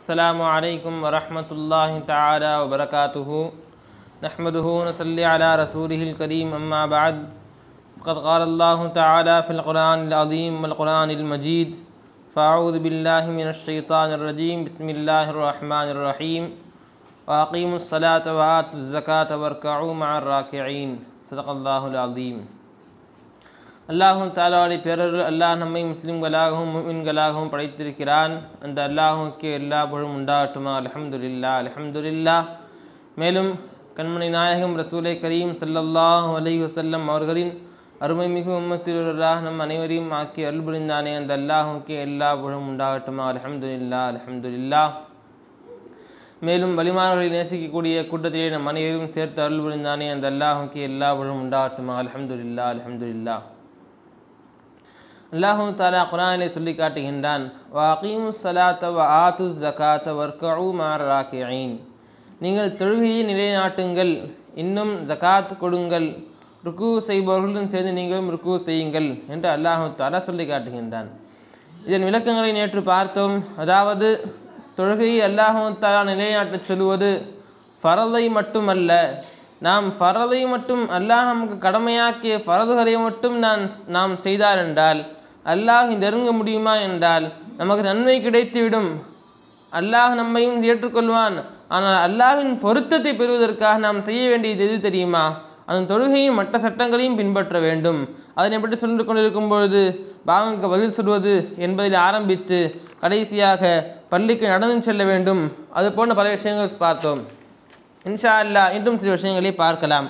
السلام عليكم ورحمة الله تعالى وبركاته نحمده ونصلي على رسوله الكريم أما بعد فقد قال الله تعالى في القرآن العظيم والقرآن المجيد فأعوذ بالله من الشيطان الرجيم بسم الله الرحمن الرحيم وأقيموا الصلاة وآتوا الزكاة واركعوا مع الراكعين صدق الله العظيم அல்லாஹும் தாலாவுடைய பேரர் அல்லாஹ் நம்மை முஸ்லிம்களாகவும் முமின்களாகவும் படைத்திருக்கிறான் அந்த அல்லாஹுக்கு எல்லா புகழும் உண்டாகட்டுமா அல்ஹம்துலில்லா அல்ஹம்துலில்லா மேலும் கண்மணி நாயகம் ரசூலை கரீம் ஸல்லல்லாஹு அலைஹி வஸல்லம் அவர்களின் அருமைமிகு உம்மத்திலுள்ளாக நம் அனைவரையும் ஆக்கி அருள் புரிந்தானே அந்த அல்லாஹுக்கு எல்லா புகழும் உண்டாகட்டுமா அல்ஹம்துலில்லா அல்ஹம்துலில்லா மேலும் வலிமார்களை நேசிக்கக்கூடிய கூட்டத்திலே நம் அனைவரும் சேர்த்து அருள் புரிந்தானே அந்த அல்லாஹுக்கு எல்லா புகழும் உண்டாகட்டுமா அல்ஹம்துலில்லா அல்ஹம்துலில்லா அல்லாஹு தாலா குரானிலே சொல்லி காட்டுகின்றான் வாகீமு சலாத்த வ ஆத்து ஜகாத்த வர்கூ மார் ராக்கியீன் நீங்கள் தொழுகையை நிலைநாட்டுங்கள் இன்னும் ஜகாத் கொடுங்கள் ருக்கு செய்பவர்களுடன் சேர்ந்து நீங்களும் ருக்கு செய்யுங்கள் என்று அல்லாஹு தாலா சொல்லி காட்டுகின்றான் இதன் விளக்கங்களை நேற்று பார்த்தோம் அதாவது தொழுகையை அல்லாஹு தாலா நிலைநாட்டச் சொல்லுவது ஃபரதை மட்டுமல்ல நாம் ஃபரதை மட்டும் அல்லாஹ் நமக்கு கடமையாக்கிய ஃபரதுகளை மட்டும் நான் நாம் செய்தார் என்றால் அல்லாஹ் நெருங்க முடியுமா என்றால் நமக்கு நன்மை கிடைத்துவிடும் அல்லாஹ் நம்மையும் ஏற்றுக்கொள்வான் ஆனால் அல்லாஹ்வின் பொருத்தத்தை பெறுவதற்காக நாம் செய்ய வேண்டியது எது தெரியுமா அந்த தொழுகையும் மற்ற சட்டங்களையும் பின்பற்ற வேண்டும் அதனை பற்றி சொல்லி கொண்டிருக்கும் பொழுது பாவங்களுக்கு பதில் சொல்வது என்பதில் ஆரம்பித்து கடைசியாக பள்ளிக்கு நடந்து செல்ல வேண்டும் அது போன்ற பல விஷயங்கள் பார்த்தோம் இன்ஷா அல்லா இன்றும் சில விஷயங்களை பார்க்கலாம்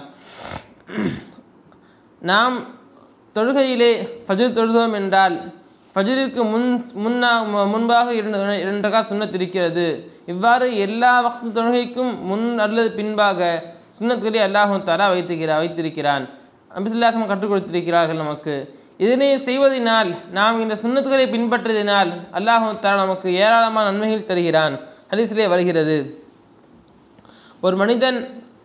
நாம் தொழுகையிலே ஃபஜர் தொழுதோம் என்றால் ஃபஜருக்கு முன் முன்னா முன்பாக இரண்டு இரண்டு ரகா சுண்ணத் இருக்கிறது இவ்வாறு எல்லா வக்து தொழுகைக்கும் முன் அல்லது பின்பாக சுண்ணத்துக்களை அல்லாஹும் தாலா வைத்திருக்கிறார் வைத்திருக்கிறான் அபிசுல்லாசம் கற்றுக் கொடுத்திருக்கிறார்கள் நமக்கு இதனை செய்வதனால் நாம் இந்த சுண்ணத்துக்களை பின்பற்றியதினால் அல்லாஹும் தாலா நமக்கு ஏராளமான நன்மைகள் தருகிறான் ஹதீஸிலே வருகிறது ஒரு மனிதன்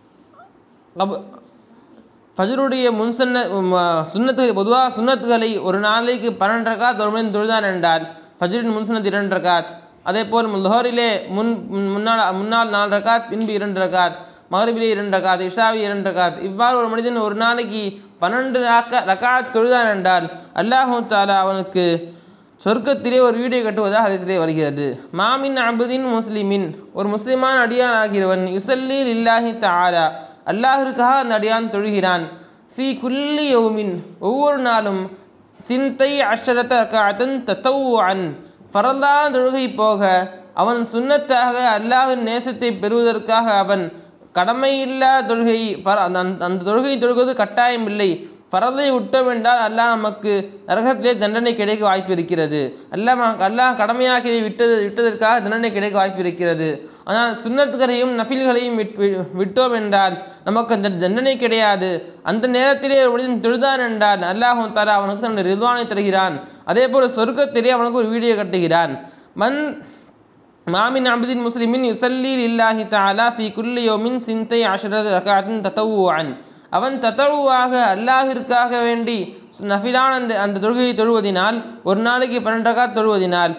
ஃபஜருடைய முன் சுன்ன சுண்ணத்துகள் பொதுவாக சுண்ணத்துகளை ஒரு நாளைக்கு பன்னெண்டு ரகாத் ஒரு மனிதன் தொழுதான் என்றால் ஃபஜரின் முன் சுண்ணத்து இரண்டு ரகாத் அதே போல் லோஹரிலே முன் முன்னால் முன்னால் நாலு ரகாத் பின்பு இரண்டு ரகாத் மகரிபிலே இரண்டு ரகாத் இஷாவி இரண்டு ரகாத் இவ்வாறு ஒரு மனிதன் ஒரு நாளைக்கு பன்னெண்டு ரகா ரகாத் தொழுதான் என்றால் அல்லாஹூ தாலா அவனுக்கு சொர்க்கத்திலே ஒரு வீடை கட்டுவதாக ஹதீஸிலே வருகிறது மாமின் அபுதின் முஸ்லிமின் ஒரு முஸ்லிமான அடியான் ஆகிறவன் யுசல்லீல் இல்லாஹி தாலா அல்லாஹிற்காக அந்த அடியான் தொழுகிறான் ஃபி குல்லி யௌமின் ஒவ்வொரு நாளும் சிந்தை அஷரத்த காத்தன் தத்தவு அன் பரந்தான தொழுகை போக அவன் சுண்ணத்தாக அல்லாஹின் நேசத்தை பெறுவதற்காக அவன் கடமையில்லா தொழுகை அந்த தொழுகை தொழுவது கட்டாயம் இல்லை பரதை விட்டோம் என்றால் அல்லாஹ் நமக்கு நரகத்திலே தண்டனை கிடைக்க வாய்ப்பு இருக்கிறது அல்லாஹ் அல்லாஹ் கடமையாக்கியதை விட்டது விட்டதற்காக தண்டனை கிடைக்க வாய்ப்பு இருக்கிறது ஆனால் சுண்ணத்துகளையும் நஃபில்களையும் விட்டோம் என்றால் நமக்கு அந்த தண்டனை கிடையாது அந்த நேரத்திலே மனிதன் தொழுதான் என்றால் அல்லாஹும் தர அவனுக்கு தன்னுடைய ரிதுவானை தருகிறான் அதே போல் சொர்க்கத்திலே அவனுக்கு ஒரு வீடியோ கட்டுகிறான் மண் மாமின் அபுதின் முஸ்லிமின் யுசல்லீல் இல்லாஹி தாலா ஃபி குல்லி யோமின் சிந்தை அஷரத் ரகாத்தின் தத்தவுவான் அவன் தத்தவுவாக அல்லாஹிற்காக வேண்டி நஃபிலான அந்த அந்த தொழுகையை தொழுவதினால் ஒரு நாளைக்கு பன்னெண்டு ரகாத் தொழுவதினால்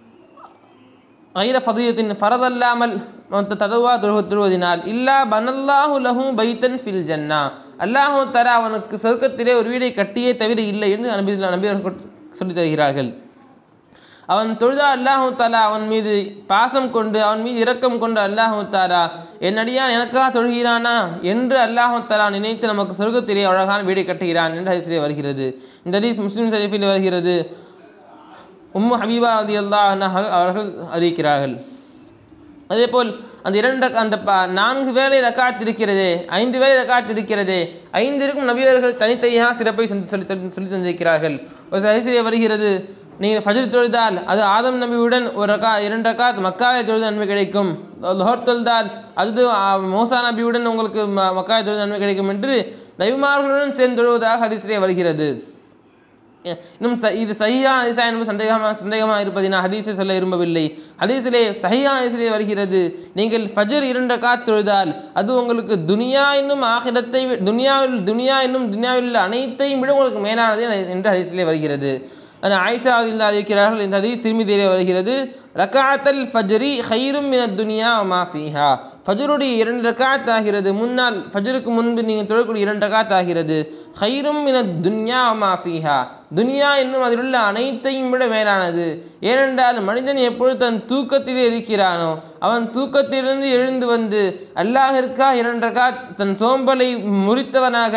ஐர ஃபதியத்தின் ஃபரதல்லாமல் ததவா தொழுக தொழுவதினால் இல்லா பனல்லாஹு லஹு பைத்தன் ஃபில் ஜன்னா அல்லாஹு தர அவனுக்கு சொர்க்கத்திலே ஒரு வீடை கட்டியே தவிர இல்லை என்று நபி நபியர்கள் சொல்லித் தருகிறார்கள் அவன் தொழுதா அல்லாஹூ தாலா அவன் மீது பாசம் கொண்டு அவன் மீது இரக்கம் கொண்டு அல்லாஹூ தாலா என்னடியான் எனக்காக தொழுகிறானா என்று அல்லாஹூ தாலா நினைத்து நமக்கு சொர்க்கத்திலே அழகான வீடை கட்டுகிறான் என்று ஹதீஸிலே வருகிறது இந்த ஹதீஸ் முஸ்லீம் ஷரீஃபில் வருகிறது உம்மு ஹபீபா அதி அல்லாஹ் அவர்கள் அறிவிக்கிறார்கள் அதேபோல் அந்த இரண்டு அந்த நான்கு வேலை ரக்காத் இருக்கிறதே ஐந்து வேலை ரக்காத் இருக்கிறதே ஐந்திற்கும் நபியவர்கள் தனித்தனியாக சிறப்பை சொல்லி சொல்லி தந்திருக்கிறார்கள் ஒரு சஹிசிலே வருகிறது நீங்கள் ஃபஜர் தொழுதால் அது ஆதம் நபியுடன் ஒரு ரக்கா இரண்டு ரக்காத் மக்காவை தொழுது நன்மை கிடைக்கும் லொஹர் தொழுதால் அது மோசா நபியுடன் உங்களுக்கு மக்காவை தொழுது நன்மை கிடைக்கும் என்று நபிமார்களுடன் சேர்ந்து தொழுவதாக ஹதீஸிலே வருகிறது இன்னும் ச இது சஹியான ஹதீஸா என்பது சந்தேகமாக சந்தேகமாக இருப்பதினால் ஹதீஸை சொல்ல விரும்பவில்லை ஹதீஸிலே சஹியான ஹதீஸிலே வருகிறது நீங்கள் ஃபஜர் இரண்டு காத் தொழுதால் அது உங்களுக்கு துனியா என்னும் ஆகிரத்தை துனியாவில் துனியா என்னும் துனியாவில் உள்ள அனைத்தையும் விட உங்களுக்கு மேலானது என்று ஹதீஸிலே வருகிறது ஆனால் ஆயிஷா அதில் அறிவிக்கிறார்கள் இந்த ஹதீஸ் திருமதியிலே வருகிறது ரகாத்தல் ஃபஜ்ரி ஹைரும் மின துனியா மாஃபிஹா ஃபஜ்ருடைய இரண்டு ரகாத் ஆகிறது முன்னால் ஃபஜ்ருக்கு முன்பு நீங்கள் தொழக்கூடிய இரண்டு ரகாத் ஆகிறது ஹைரும் மின துன்யா மாஃபிஹா துனியா என்னும் அதில் உள்ள அனைத்தையும் விட மேலானது ஏனென்றால் மனிதன் எப்பொழுது தன் தூக்கத்திலே இருக்கிறானோ அவன் தூக்கத்திலிருந்து எழுந்து வந்து அல்லாஹிற்கா இரண்டு ரகாத் தன் சோம்பலை முறித்தவனாக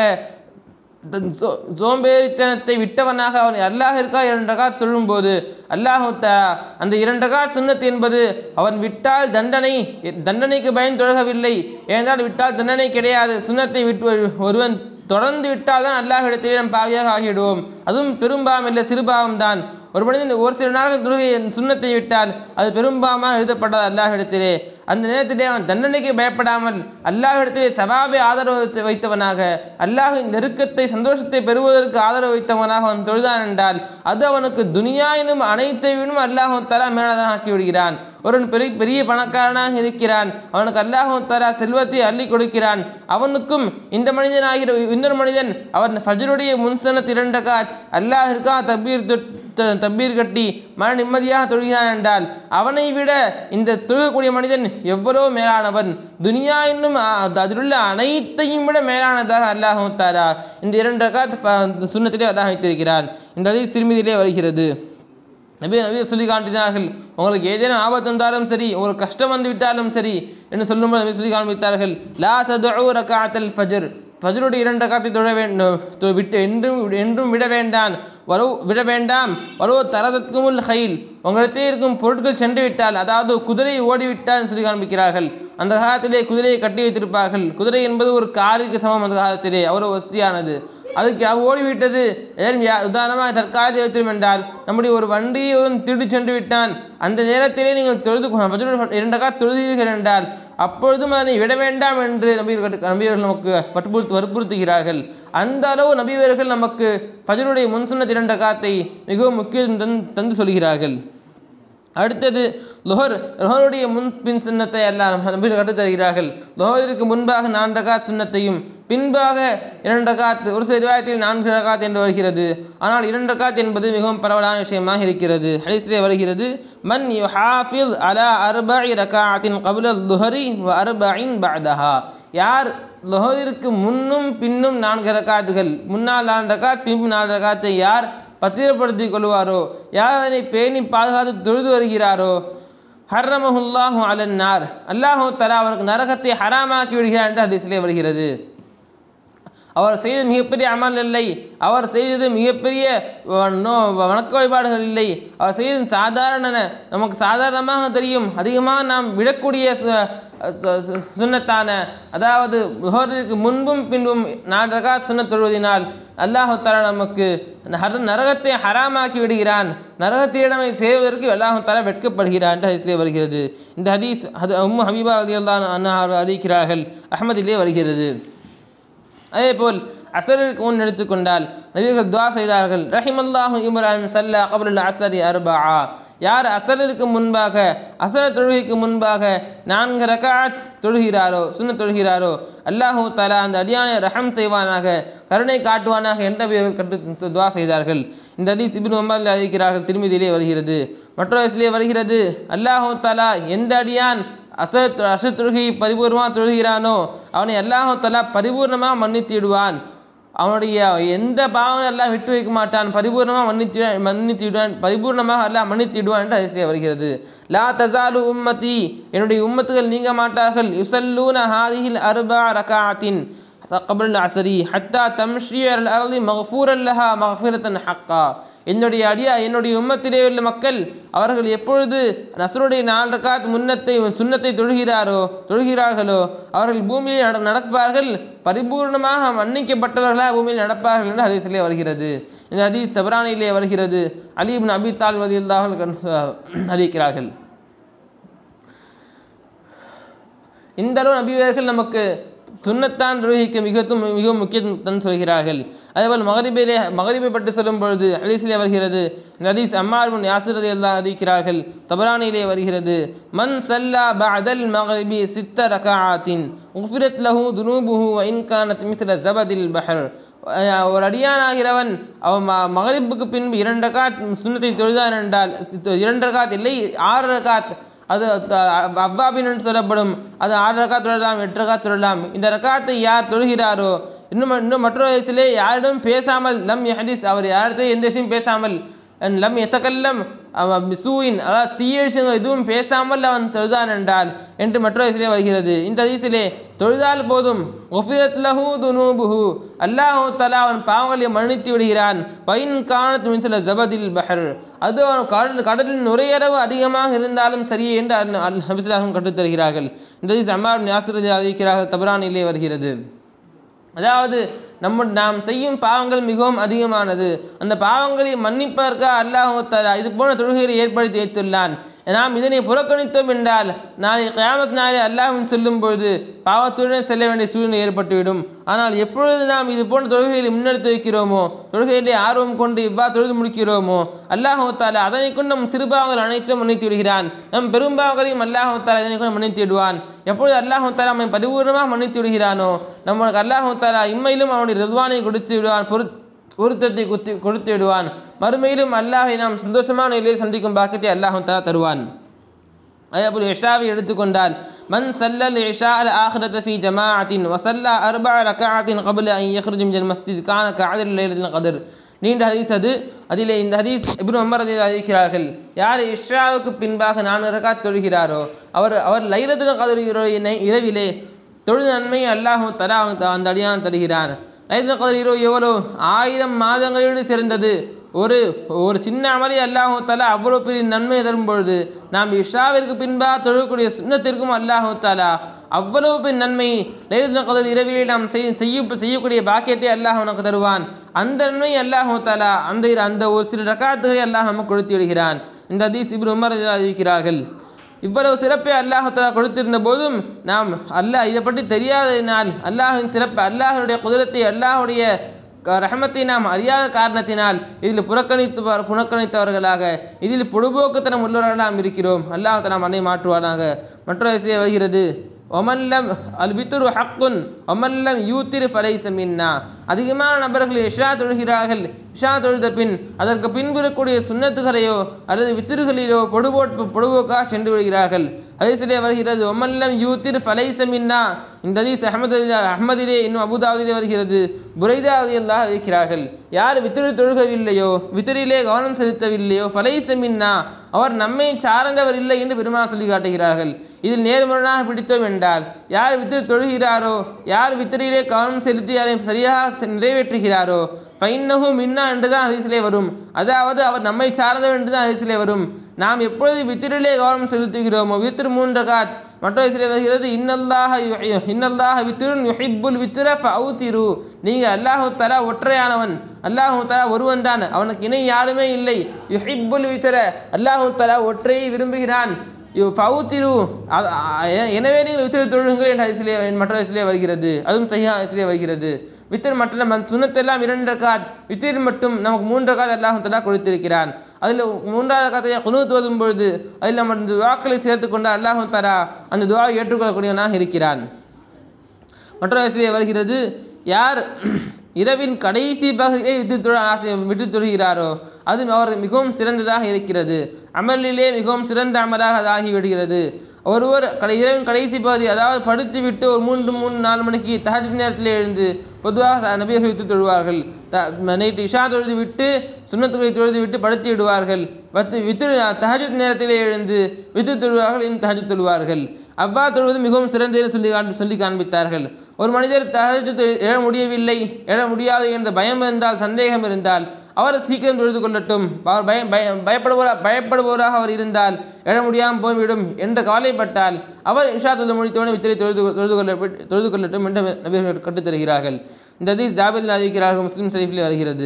தன் சோ சோம்பேறித்தனத்தை விட்டவனாக அவன் அல்லாஹிற்கா இரண்டு ரகா தொழும்போது அல்லாஹு தஆலா அந்த இரண்டு ரகா சுன்னத் என்பது அவன் விட்டால் தண்டனை தண்டனைக்கு பயன் தொழகவில்லை ஏனென்றால் விட்டால் தண்டனை கிடையாது சுன்னத்தை விட்டு ஒருவன் தொடர்ந்து விட்டால் தான் அல்லாஹிடத்திலே நாம் பாவியாக ஆகிவிடுவோம் அதுவும் பெரும்பாவம் இல்லை சிறுபாவம் தான் ஒரு மனிதன் ஒரு சில நாட்கள் தொழுகை சுண்ணத்தை விட்டால் அது பெரும்பாவமாக எழுதப்பட்டது அல்லாஹிடத்திலே அந்த நேரத்திலே அவன் தண்டனைக்கு பயப்படாமல் அல்லாஹிடத்திலே சவாபை ஆதரவு வைத்து- வைத்தவனாக அல்லாஹின் நெருக்கத்தை சந்தோஷத்தை பெறுவதற்கு ஆதரவு வைத்தவனாக அவன் தொழுதான் என்றால் அது அவனுக்கு துனியா எனும் அனைத்தையும் அல்லாஹ் தலா மேலதாக ஆக்கி விடுகிறான் ஒருவன் பெரிய பெரிய பணக்காரனாக இருக்கிறான் அவனுக்கு அல்லாஹ் தலா செல்வத்தை அள்ளி கொடுக்கிறான் அவனுக்கும் இந்த மனிதனாகிற இன்னொரு மனிதன் அவன் ஃபஜ்ருடைய முன்சனத் இரண்டு காத் அல்லாஹிற்கா தப்பீர் தப்பீர் கட்டி மன நிம்மதியாக தொழுகிறான் என்றால் அவனை விட இந்த தொழுகக்கூடிய மனிதன் எவ்வளோ மேலானவன் துனியா என்னும் அ- அதிலுள்ள அனைத்தையும் விட மேலானதாக அல்லாஹ் தாரா இந்த இரண்டு ரகாத் சுண்ணத்திலே அல்லாஹ் வைத்திருக்கிறான் இந்த ஹதீஸ் திருமதியிலே வருகிறது நபி நபி சொல்லி காட்டினார்கள் உங்களுக்கு ஏதேனும் ஆபத்து வந்தாலும் சரி உங்களுக்கு கஷ்டம் வந்து விட்டாலும் சரி என்று சொல்லும்போது நபி சொல்லி காண்பித்தார்கள் லா ததுஉ ரகாத்தல் ஃபஜர் ஃபஜ்ருடைய இரண்டு ரகாத்தை தொழ வேண்டும் தொ- விட்டு என்றும் என்றும் விட வேண்டாம் வரோ விட வேண்டாம் வரோ தரதற்குமுல் ஹைல் உங்களிடத்தே இருக்கும் பொருட்கள் சென்று விட்டால் அதாவது குதிரை ஓடிவிட்டால் சொல்லி காண்பிக்கிறார்கள் அந்த காலத்திலே குதிரையை கட்டி வைத்திருப்பார்கள் குதிரை என்பது ஒரு காருக்கு சமம் அந்த காலத்திலே அவ்வளோ வசதியானது அதுக்கு அவ ஓடிவிட்டது ஏன் யா- உதாரணமாக தற்காலத்தில் வைத்திரும் என்றால் நம்முடைய ஒரு வண்டியை ஒரு திருடி சென்று விட்டான் அந்த நேரத்திலே நீங்கள் தொழுது ஃபஜ்ருடைய இரண்டு கால தொழுதீர்கள் என்றால் அப்பொழுதும் அதனை விட வேண்டாம் என்று நபியர்கள் நபியர்கள் நமக்கு வற்புறுத்து வற்புறுத்துகிறார்கள் அந்த அளவு நபியவர்கள் நமக்கு ஃபஜ்ருடைய முன்சுன்னத் இரண்டு காத்தை மிகவும் முக்கியம் தந்து தந்து சொல்கிறார்கள் அடுத்தது லுஹர் லுஹருடைய முன் பின் சுன்னத்தை எல்லாம் நபிகள் கற்றுத் தருகிறார்கள் லுஹருக்கு முன்பாக நான்கு ரகாத் சுன்னத்தையும் பின்பாக இரண்டு ரகாத் ஒரு சில ரிவாயத்தில் நான்கு ரகாத் என்று வருகிறது ஆனால் இரண்டு ரகாத் என்பது மிகவும் பரவலான விஷயமாக இருக்கிறது ஹதீஸிலே வருகிறது மன் யுஹாஃபில் அலா அர்பஇ ரகாத்தின் கபுல லுஹரி வ அர்பஇன் பஅதஹா யார் லுஹரிற்கு முன்னும் பின்னும் நான்கு ரகாத்துகள் முன்னால் நான்கு ரகாத் பின்பு நான்கு ரகாத்தை யார் பத்திரப்படுத்திக் கொள்வாரோ யார் அதனை பேணி பாதுகாத்து தொழுது வருகிறாரோ ஹர்ரமஹுல்லாஹு அலன்னார் அல்லாஹு தலா அவருக்கு நரகத்தை ஹராமாக்கி விடுகிறார் என்று ஹதீஸிலே வருகிறது அவர் செய்தது மிகப்பெரிய அமல் இல்லை அவர் செய்தது மிகப்பெரிய வ- நோ- வணக்க வழிபாடுகள் இல்லை அவர் செய்தது சாதாரண நமக்கு சாதாரணமாக தெரியும் அதிகமாக நாம் விடக்கூடிய சு- சு- சு- சுன்னத்தான அதாவது லுஹருக்கு முன்பும் பின்பும் நாலு ரகாத் சுன்னத் தொழுவதினால் அல்லாஹு தஆலா நமக்கு ஹர நரகத்தை ஹராமாக்கி விடுகிறான் நரகத்திடமை செய்வதற்கு அல்லாஹு தஆலா வெட்கப்படுகிறான் என்று ஹதீஸிலே வருகிறது இந்த ஹதீஸ் அது உம்மு ஹபீபா ரலியல்லாஹு அன்ஹா அறிவிக்கிறார்கள் அஹ்மதிலே வருகிறது அதேபோல் அசருக்கு முன் எடுத்துக்கொண்டால் நபிகள் துவா செய்தார்கள் ரஹிமல்லாஹு இம்ரான் சல்லா கபுல் அசரி அர்பா யார் அசருக்கு முன்பாக அசர தொழுகைக்கு முன்பாக நான்கு ரகாத் தொழுகிறாரோ சுன்ன தொழுகிறாரோ அல்லாஹு தலா அந்த அடியானை ரஹம் செய்வானாக கருணை காட்டுவானாக என்ற நபியர்கள் கற்று துவா செய்தார்கள் இந்த ஹதீஸ் இப்னு உமர் அறிவிக்கிறார்கள் திருமதியிலே வருகிறது மற்றொரு ஹதீஸிலே வருகிறது அல்லாஹு தலா எந்த அடியான் அசர் அசர் தொழுகையை பரிபூர்ணமாக தொழுகிறானோ அவனை அல்லாஹு தலா பரிபூர்ணமாக மன்னித்திடுவான் அவனுடைய எந்த பாவம் எல்லாம் விட்டு வைக்க மாட்டான் பரிபூர்ணமாக மன்னித்து மன்னித்திடுவான் பரிபூர்ணமாக எல்லாம் மன்னித்திடுவான் என்று ஹதீஸிலே வருகிறது லா தசாலு உம்மதி என்னுடைய உம்மத்துகள் நீங்க மாட்டார்கள் யுசல்லூன ஹாதிஹில் அர்பா ரகாத்தின் قبل العصر حتى تمشي على الأرض مغفورا لها مغفرة حقا என்னுடைய அடியா என்னுடைய உம்மத்திலே உள்ள மக்கள் அவர்கள் எப்பொழுது நசருடைய நாலு ரக்காத் முன்னத்தை சுன்னத்தை தொழுகிறாரோ தொழுகிறார்களோ அவர்கள் பூமியில் நட நடப்பார்கள் பரிபூர்ணமாக மன்னிக்கப்பட்டவர்களாக பூமியில் நடப்பார்கள் என்று ஹதீஸிலே வருகிறது இந்த ஹதீஸ் தபரானிலே வருகிறது அலி இப்னு அபி தால் வதியல்லாஹல் அறிவிக்கிறார்கள் இந்த அளவு நபிவர்கள் நமக்கு சுன்னத்தான் தொழுகைக்கு மிகவும் மிகவும் முக்கியத்துவம் சொல்கிறார்கள் அதேபோல் மகரிபிலே மகரிபை பற்றி சொல்லும் பொழுது ஹதீஸிலே வருகிறது இந்த ஹதீஸ் அம்மார் முன் யாசிரதை எல்லாம் அறிவிக்கிறார்கள் தபரானிலே வருகிறது மன் சல்லா பஅதல் மகரிபி சித்த ரகாத்தின் உஃபிரத் லஹு துனூபுஹு வ இன் கானத் மிஸ்ல ஜபதில் பஹர் அஹ், ஒரு அடியானாகிறவன் அவன் ம மகரிப்புக்கு பின்பு இரண்டு ரகாத் சுன்னத்தை தொழுதான் என்றால் இரண்டு ரகாத் இல்லை ஆறு ரகாத் அது த- அவ்வாபின் என்று சொல்லப்படும் அது ஆறு ரகாத் தொழலாம் எட்டு ரகாத் தொழலாம் இந்த ரகாத்தை யார் தொழுகிறாரோ இன்னும் இன்னும் மற்றொரு வயசிலே யாரிடம் பேசாமல் லம் ஹதீஸ் அவர் யார்கிட்டையும் எந்த விஷயம் பேசாமல் அன் லம் எத்தக்கல்லம் அவன் மிசூயின் அதாவது தீய விஷயங்கள் எதுவும் பேசாமல் அவன் தொழுதான் என்றால் என்று மற்றொரு வயசிலே வருகிறது இந்த ஹதீஸிலே தொழுதால் போதும் ஒஃபிரத் லஹு துனூபுஹு அல்லாஹு தலா அவன் பாவங்களை மன்னித்து விடுகிறான் பைன் காணத் மின்சில ஜபதில் பஹர் அது அவன் கடல் கடலின் நுரையளவு அதிகமாக இருந்தாலும் சரியே என்று அல் அல் நபிசுல்லாஹும் கற்றுத்தருகிறார்கள் இந்த ஹதீஸ் அம்மார் நியாசுரதி அறிவிக்கிறார்கள் தபரானிலே வருகிறது அதாவது நம்ம நாம் செய்யும் பாவங்கள் மிகவும் அதிகமானது அந்த பாவங்களை மன்னிப்பதற்காக அல்லாஹு தஆலா இது போன்ற தொழுகைகளை ஏற்படுத்தி வைத்துள்ளான் நாம் இதனை புறக்கணித்தோம் என்றால் நாளை கயாமத் நாளை அல்லாஹ்வின் சொல்லும் பொழுது பாவத்துடன் செல்ல வேண்டிய சூழ்நிலை ஏற்பட்டுவிடும் ஆனால் எப்பொழுது நாம் இது போன்ற தொழுகைகளை முன்னெடுத்து வைக்கிறோமோ தொழுகையிலே ஆர்வம் கொண்டு இவ்வாறு தொழுது முடிக்கிறோமோ அல்லாஹு தாலா அதனை கொண்டு நம் சிறுபாவங்கள் அனைத்தும் மன்னித்து விடுகிறான் நம் பெரும்பாவங்களையும் அல்லாஹு தாலா இதனை கொண்டு மன்னித்து விடுவான் எப்பொழுது அல்லாஹு தாலா நம்மை பரிபூர்ணமாக மன்னித்து விடுகிறானோ நம்மளுக்கு அல்லாஹு தாலா இம்மையிலும் அவனுடைய ரிதுவானை கொடுத்து விடுவான் பொரு பொருத்தத்தை குத்தி கொடுத்து விடுவான் மறுமையிலும் அல்லாஹை நாம் சந்தோஷமான நிலையை சந்திக்கும் பாக்கியத்தை அல்லாஹு தாலா தருவான் அதேபோல் இஷாவை எடுத்துக்கொண்டால் மன் சல்லல் இஷா அல் ஆஹ்ரத ஃபி ஜமாஅத்தின் வசல்லா அர்பா ரகாத்தின் கபுல ஐ யஹ்ருஜு மினல் மஸ்ஜித் கான கஅதில் லைலத்தில் கதர் நீண்ட ஹதீஸ் அது அதிலே இந்த ஹதீஸ் இப்னு உமர் ரதி அறிவிக்கிறார்கள் யார் இஷாவுக்கு பின்பாக நான்கு ரகாத் தொழுகிறாரோ அவர் அவர் லைலத்தில் கதர் இரவிலே தொழுது நன்மை அல்லாஹு தலா அந்த அடியான் தருகிறான் லைலத்தில் கதர் இரவு எவ்வளோ ஆயிரம் மாதங்களோடு சிறந்தது ஒரு ஒரு சின்ன அமளி அல்லாஹு தாலா அவ்வளோ பெரிய நன்மை தரும் பொழுது நாம் இஷாவிற்கு பின்பாக தொழக்கூடிய சுண்ணத்திற்கும் அல்லாஹு தாலா அவ்வளவு பெரிய நன்மை லைலத்துல் கதர் இரவிலே நாம் செய் செய்ய செய்யக்கூடிய பாக்கியத்தை அல்லாஹ் உனக்கு தருவான் அந்த நன்மை அல்லாஹு தாலா அந்த அந்த ஒரு சில ரக்காத்துகளை அல்லாஹ் நமக்கு கொடுத்து விடுகிறான் இந்த ஹதீஸ் இப்னு உமர் அறிவிக்கிறார்கள் இவ்வளவு சிறப்பை அல்லாஹ் தஆலா கொடுத்திருந்த போதும் நாம் அல்லாஹ் இதை பற்றி தெரியாததினால் அல்லாஹின் சிறப்பு அல்லாஹுடைய குதிரத்தை அல்லாஹுடைய க- ரஹமத்தை நாம் அறியாத காரணத்தினால் இதில் புறக்கணித்து புறக்கணித்தவர்களாக இதில் பொழுபோக்குத்தனம் உள்ளவர்களாக நாம் இருக்கிறோம் அல்லாஹ் நாம் அன்னை மாற்றுவானாக மற்றொரு விஷயம் வருகிறது ஒமல்லம் அல் வித்துரு ஹக்குன் ஒமல்லம் யூத்திரு ஃபலைச மின்னா அதிகமான நபர்கள் இஷா தொழுகிறார்கள் இஷா தொழுத பின் அதற்கு பின்பு இருக்கக்கூடிய சுன்னத்துகளையோ அல்லது வித்திருகளிலோ பொடுபோட்டு பொடுபோக்காக சென்று விடுகிறார்கள் ஹதீஸிலே வருகிறது ஒமல்லம் யூத்திர் ஃபலைச மின்னா இந்த ஹதீஸ் அஹமது அஹமதிலே இன்னும் அபுதாவதிலே வருகிறது புரைதா அல்லாஹ் இருக்கிறார்கள் யார் வித்திரு தொழுகவில்லையோ வித்திரிலே கவனம் செலுத்தவில்லையோ ஃபலைச மின்னா அவர் நம்மை சார்ந்தவர் இல்லை என்று பெருமா சொல்லி காட்டுகிறார்கள் இதில் நேர்முறையாக பிடித்தோம் என்றால் யார் வித்திரு தொழுகிறாரோ யார் வித்திரிலே கவனம் செலுத்தி அதை சரியாக செ- நிறைவேற்றுகிறாரோ ஃபைன்னஹு மின்னா என்றுதான் ஹதீஸிலே வரும் அதாவது அவர் நம்மை சார்ந்தவர் என்றுதான் ஹதீஸிலே வரும் நாம் எப்பொழுது வித்திரிலே கவனம் செலுத்துகிறோமோ வித்திரு மூன்று காத் மற்றொரு சிலை வருகிறது இன்னல்லாஹ யுஹி- இன்னல்லாஹ வித்திருன் யுஹிப்புல் வித்திர ஃபவுத்திரு நீங்கள் அல்லாஹு தலா ஒற்றையானவன் அல்லாஹு தலா ஒருவன் தான் அவனுக்கு இணை யாருமே இல்லை யுஹிப்புல் வித்திர அல்லாஹு தலா ஒற்றையை விரும்புகிறான் யு- ஃபவுத்திரு அ- அ- எ- எனவே நீங்கள் வித்திரு தொழுங்கள் என்ற ஹதீஸிலே மற்ற ஹதீஸிலே வருகிறது அதுவும் சஹிஹா ஹதீஸிலே வருகிறது வித்திர் மட்டும் நம்ம சுனத்தெல்லாம் இரண்டு ரகாத் வித்திர் மட்டும் நமக்கு மூன்று ரகாத் அல்லாஹ் தலா கொடுத்திருக்கிறான் அதில் மூன்றாவது ரகாத்தை குனூத் ஓதும் பொழுது அதில் நம்ம இந்த துவாக்களை சேர்த்து கொண்டு அல்லாஹ் தலா அந்த துவாவை ஏற்றுக்கொள்ளக்கூடியவனாக இருக்கிறான் மற்ற வயசிலே வருகிறது யார் இரவின் கடைசி பகுதியை விட்டு தொழ ஆசை விட்டு தொழுகிறாரோ அது அவர் மிகவும் சிறந்ததாக இருக்கிறது அமலிலே மிகவும் சிறந்த அமலாக அது ஆகிவிடுகிறது ஒருவர் கடை இரவின் கடைசி பகுதி அதாவது படுத்து விட்டு ஒரு மூன்று மூணு நாலு மணிக்கு தஹஜ் நேரத்தில் எழுந்து பொதுவாக நபியர்கள் விட்டு தொழுவார்கள் த நைட்டு இஷா தொழுது விட்டு சுண்ணத்துகளை தொழுது விட்டு படுத்து விடுவார்கள் பத்து வித்து தஹஜத் நேரத்திலே எழுந்து வித்து தொழுவார்கள் இன்னும் தஹஜத் தொழுவார்கள் அவ்வா தொழுவது மிகவும் சிறந்தது சொல்லி காண்பி சொல்லி காண்பித்தார்கள் ஒரு மனிதர் தஹஜத் எழ முடியவில்லை எழ முடியாது என்ற பயம் இருந்தால் சந்தேகம் இருந்தால் அவர் சீக்கிரம் தொழுது கொள்ளட்டும் அவர் பயம் பய பயப்படுவோரா பயப்படுவோராக அவர் இருந்தால் எழ முடியாமல் போய்விடும் என்று கவலைப்பட்டால் அவர் இஷா தொழுது முடித்தவுடன் வித்திரை தொழுது தொழுது கொள்ள தொழுது கொள்ளட்டும் என்று நபிகள் கற்றுத்தருகிறார்கள் இந்த ஹதீஸ் ஜாபில் அறிவிக்கிறார்கள் முஸ்லீம் ஷரீஃபில் வருகிறது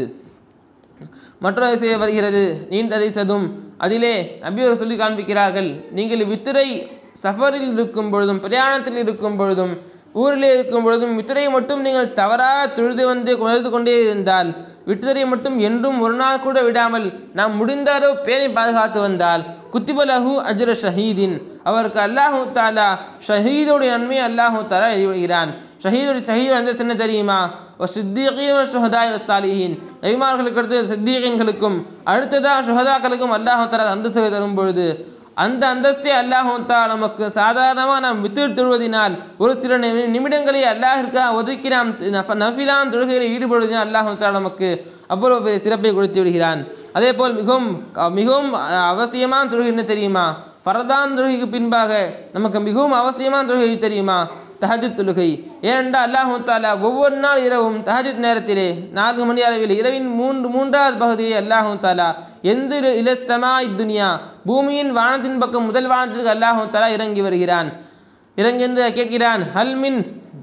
மற்றொரு விஷயம் வருகிறது நீண்ட ஹதீஸதும் அதிலே நபியவர் சொல்லி காண்பிக்கிறார்கள் நீங்கள் வித்திரை சஃபரில் இருக்கும் பொழுதும் பிரயாணத்தில் இருக்கும் பொழுதும் ஊரிலே இருக்கும் பொழுதும் வித்திரை மட்டும் நீங்கள் தவறாக தொழுது வந்து கொழுது கொண்டே இருந்தால் வித்திரை மட்டும் என்றும் ஒரு நாள் கூட விடாமல் நாம் முடிந்த அளவு பேணி பாதுகாத்து வந்தால் குத்திபலஹு அஜ்ர ஷஹீதின் அவருக்கு அல்லாஹு தாலா ஷஹீதுடைய நன்மை அல்லாஹு தாலா எழுதி விடுகிறான் ஷஹீதுடைய ஷஹீது அந்த என்ன தெரியுமா சித்திகீன் ஷுஹதாய் சாலிஹீன் நபிமார்களுக்கு அடுத்து சித்திகீன்களுக்கும் அடுத்ததாக ஷுஹதாக்களுக்கும் அல்லாஹ் தலா அந்தஸ்து தரும் பொழுது அந்த அந்தஸ்தை அல்லாஹும் தா நமக்கு சாதாரணமாக நாம் வித்து தொழுவதினால் ஒரு சில நி- நிமிடங்களை அல்லாஹிற்காக ஒதுக்கி நாம் நஃப- நஃபிலான் தொழுகையில் ஈடுபடுவதினால் அல்லாஹும் தா நமக்கு அவ்வளவு பெரிய சிறப்பை கொடுத்து விடுகிறான் அதே போல் மிகவும் மிகவும் அவசியமான தொழுகை என்ன தெரியுமா ஃபரதான் தொழுகைக்கு பின்பாக நமக்கு மிகவும் அவசியமான தொழுகை எது தெரியுமா தஹஜத் தொழுகை ஏனென்றால் அல்லாஹு தாலா ஒவ்வொரு நாள் இரவும் தஹஜத் நேரத்திலே நான்கு மணி அளவில் இரவின் மூன்று மூன்றாவது பகுதியை அல்லாஹு தாலா எந்த இலசமா இத்துனியா பூமியின் வானத்தின் பக்கம் முதல் வானத்திற்கு அல்லாஹு தாலா இறங்கி வருகிறான் இறங்கி வந்து கேட்கிறான் ஹல்மின்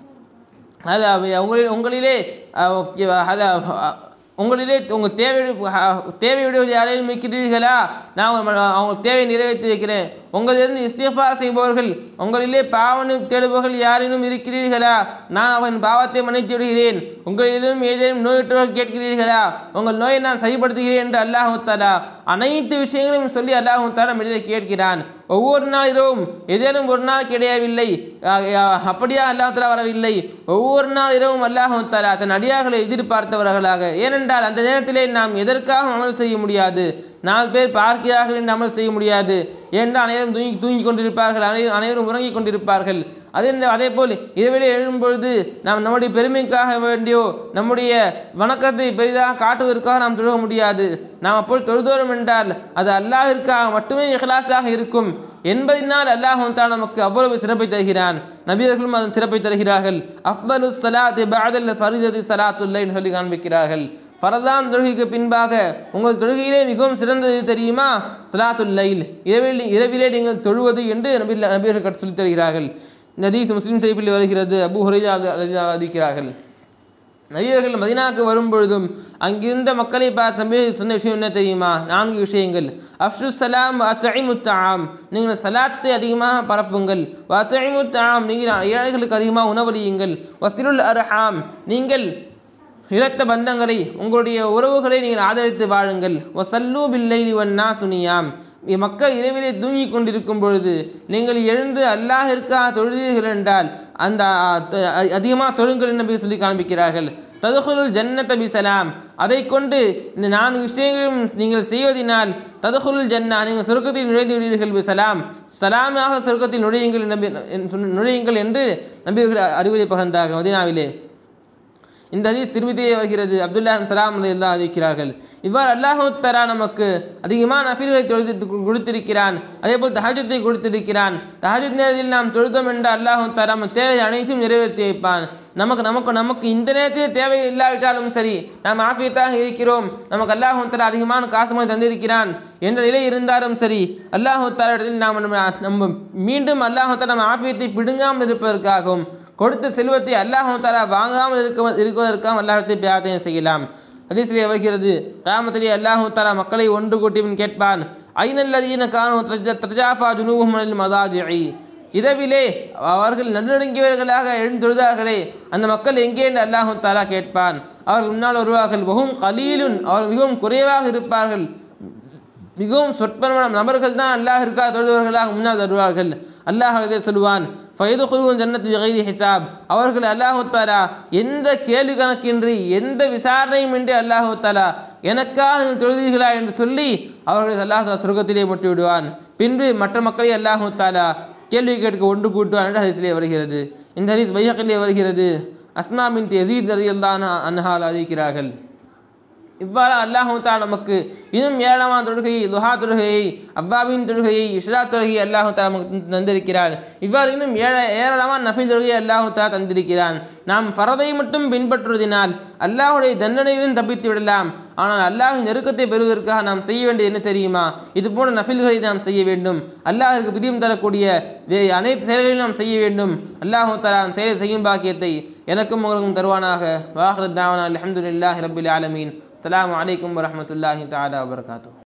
அல்ல உங்களில் உங்களிலே அஹ், அல்ல, அஹ், உங்களிலே உங்கள் தேவை தேவையுடைய யாரையும் இருக்கிறீர்களா நான் அவங்க அவங்க தேவையை நிறைவேற்றி வைக்கிறேன் உங்களிலிருந்து இஸ்திஃபா செய்பவர்கள் உங்களிலே பாவனை தேடுபவர்கள் யாரேனும் இருக்கிறீர்களா நான் அவன் பாவத்தை மன்னித்து விடுகிறேன் உங்களிலும் ஏதேனும் நோயுற்றவர்கள் கேட்கிறீர்களா உங்கள் நோயை நான் சரிப்படுத்துகிறேன் என்று அல்லாஹு தாலா அனைத்து விஷயங்களையும் சொல்லி அல்லாஹு தாலா மனிதை கேட்கிறான் ஒவ்வொரு நாள் இரவும் ஏதேனும் ஒரு நாள் கிடையவில்லை அஹ் அஹ் அப்படியா அல்லாஹ் தலா வரவில்லை ஒவ்வொரு நாள் இரவும் அல்லாஹ் தலா தன் அடியார்களை எதிர்பார்த்தவர்களாக ஏனென்றால் அந்த நேரத்திலே நாம் எதற்காக அமல் செய்ய முடியாது நாலு பேர் பார்க்கிறார்கள் என்று அமல் செய்ய முடியாது ஏனென்றால் அனைவரும் தூங்கி தூங்கி கொண்டிருப்பார்கள் அனைவரும் அனைவரும் உறங்கிக் கொண்டிருப்பார்கள் அதே அதே போல் இரவிலே எழும் பொழுது நாம் நம்முடைய பெருமைக்காக வேண்டியோ நம்முடைய வணக்கத்தை பெரிதாக காட்டுவதற்காக நாம் தொழுக முடியாது நாம் அப்போது தொழுதோறும் என்றால் அது அல்லாஹிற்காக மட்டுமே இஹ்லாஸாக இருக்கும் என்பதனால் அல்லாஹும் தான் நமக்கு அவ்வளவு சிறப்பை தருகிறான் நபியர்களும் அதன் சிறப்பை தருகிறார்கள் அஃதலு சலாத் பாதல் ஃபரிததி சலாத்துல்லைன்னு சொல்லி காண்பிக்கிறார்கள் பரதான் தொழுகைக்கு பின்பாக உங்கள் தொழுகையிலே மிகவும் சிறந்தது எது தெரியுமா சலாத்துல் லைல் இரவில் இரவிலே நீங்கள் தொழுவது என்று நபி நபியர்கள் கற்று சொல்லித் தருகிறார்கள் இந்த ஹதீஸ் முஸ்லீம் சைஃபில் வருகிறது அபு ஹுரையா அறிவிக்கிறார்கள் நபியர்கள் மதினாவுக்கு வரும் பொழுதும் அங்கிருந்த மக்களை பார்த்து நபி சொன்ன விஷயம் என்ன தெரியுமா நான்கு விஷயங்கள் அஃப்ஷு சலாம் அத்தைமுத்தாம் நீங்கள் சலாத்தை அதிகமாக பரப்புங்கள் அத்தைமுத்தாம் நீங்கள் ஏழைகளுக்கு அதிகமாக உணவளியுங்கள் வசிலுல் அர்ஹாம் நீங்கள் இரத்த பந்தங்களை உங்களுடைய உறவுகளை நீங்கள் ஆதரித்து வாழுங்கள் வசல்லூ பில்லைலி வன்னா சுனியாம் மக்கள் இரவிலே தூங்கிக் கொண்டிருக்கும் பொழுது நீங்கள் எழுந்து அல்லாஹிற்காக தொழுதீர்கள் என்றால் அந்த அதிகமாக தொழுங்கள் நபி சொல்லி காண்பிக்கிறார்கள் ததுகுலுல் ஜன்னத பிசலாம் அதை கொண்டு இந்த நான்கு விஷயங்களும் நீங்கள் செய்வதினால் ததுகுலுல் ஜன்னா நீங்கள் சொர்க்கத்தில் நுழைந்து விடுவீர்கள் பிசலாம் சலாமாக சொர்க்கத்தில் நுழையுங்கள் நபி நுழையுங்கள் என்று நபிகள் அறிவுரை பகர்ந்தார்கள் மதினாவிலே இந்த ஹதீஸ் திருமதியே வருகிறது அப்துல்லா சலாம் எல்லாம் அறிவிக்கிறார்கள் இவ்வாறு அல்லாஹு தரா நமக்கு அதிகமான நஃபில்களை தொழுது கொடுத்திருக்கிறான் அதே போல் தஹஜத்தை கொடுத்திருக்கிறான் தஹஜத் நேரத்தில் நாம் தொழுதோம் என்று அல்லாஹு தரா நம்ம தேவை அனைத்தும் நிறைவேற்றி வைப்பான் நமக்கு நமக்கு நமக்கு இந்த நேரத்தில் தேவை இல்லாவிட்டாலும் சரி நாம் ஆஃபியத்தாக இருக்கிறோம் நமக்கு அல்லாஹு தலா அதிகமான காசுமை தந்திருக்கிறான் என்ற நிலை இருந்தாலும் சரி அல்லாஹு தலா இடத்தில் நாம் நம்ம நம்ம மீண்டும் அல்லாஹு தலா நம்ம ஆஃபியத்தை பிடுங்காமல் இருப்பதற்காகவும் கொடுத்த செல்வத்தை அல்லாஹு தாலா வாங்காமல் இருக்க இருப்பதற்காக அல்லாஹத்தை பிரார்த்தனை செய்யலாம் ஹதீஸிலே வருகிறது காமத்திலே அல்லாஹு தாலா மக்களை ஒன்று கூட்டியும் கேட்பான் ஐநல்லதீன கானு தஜாஃபா ஜுனூஹும் மதாஜி இரவிலே அவர்கள் நடுநடுங்கியவர்களாக எழுந்தொழுதார்களே அந்த மக்கள் எங்கே என்று அல்லாஹு தாலா கேட்பான் அவர்கள் முன்னால் வருவார்கள் மிகவும் கலீலுன் அவர் மிகவும் குறைவாக இருப்பார்கள் மிகவும் சொற்பமான நபர்கள் தான் அல்லாஹ் இருக்கா தொழுவர்களாக முன்னால் வருவார்கள் அல்லாஹ் இதை சொல்லுவான் ஃபயது குருவன் ஜன்னத்து வகைரி ஹிசாப் அவர்கள் அல்லாஹு தாலா எந்த கேள்வி கணக்கின்றி எந்த விசாரணையும் இன்றி அல்லாஹு தாலா எனக்காக நீங்கள் தொழுதீர்களா என்று சொல்லி அவர்கள் அல்லாஹ் தாலா சொர்க்கத்திலே முட்டி விடுவான் பின்பு மற்ற மக்களை அல்லாஹு தாலா கேள்வி கேட்க ஒன்று கூட்டுவான் என்று ஹதீஸிலே வருகிறது இந்த ஹதீஸ் பையக்கிலே வருகிறது அஸ்மா பின் யசீத் ரலியல்லாஹு அன்ஹால் அறிவிக்கிறார்கள் இவ்வாறு அல்லாஹு தா நமக்கு இன்னும் ஏழாமான தொழுகையை லுஹா தொழுகையை அவ்வாவின் தொழுகையை இஷ்ரா தொழுகையை அல்லாஹு தா நமக்கு தந்திருக்கிறான் இவ்வாறு இன்னும் ஏழ ஏராளமான நஃபில் தொழுகையை அல்லாஹு தா தந்திருக்கிறான் நாம் ஃபரதை மட்டும் பின்பற்றுவதனால் அல்லாஹுடைய தண்டனையிலும் தப்பித்து விடலாம் ஆனால் அல்லாஹின் நெருக்கத்தை பெறுவதற்காக நாம் செய்ய வேண்டியது என்ன தெரியுமா இது போன்ற நஃபில்களை நாம் செய்ய வேண்டும் அல்லாஹிற்கு பிரியம் தரக்கூடிய வே அனைத்து செயல்களையும் நாம் செய்ய வேண்டும் அல்லாஹு தலா செயலை செய்யும் பாக்கியத்தை எனக்கும் உங்களுக்கும் தருவானாக வாஹ்ரத் தாவனா அலமதுல்லாஹி ரபில் ஆலமீன் அஸ்ஸலாமு அலைக்கும் வரஹ்மத்துல்லாஹி தஆலா வபரகாத்துஹு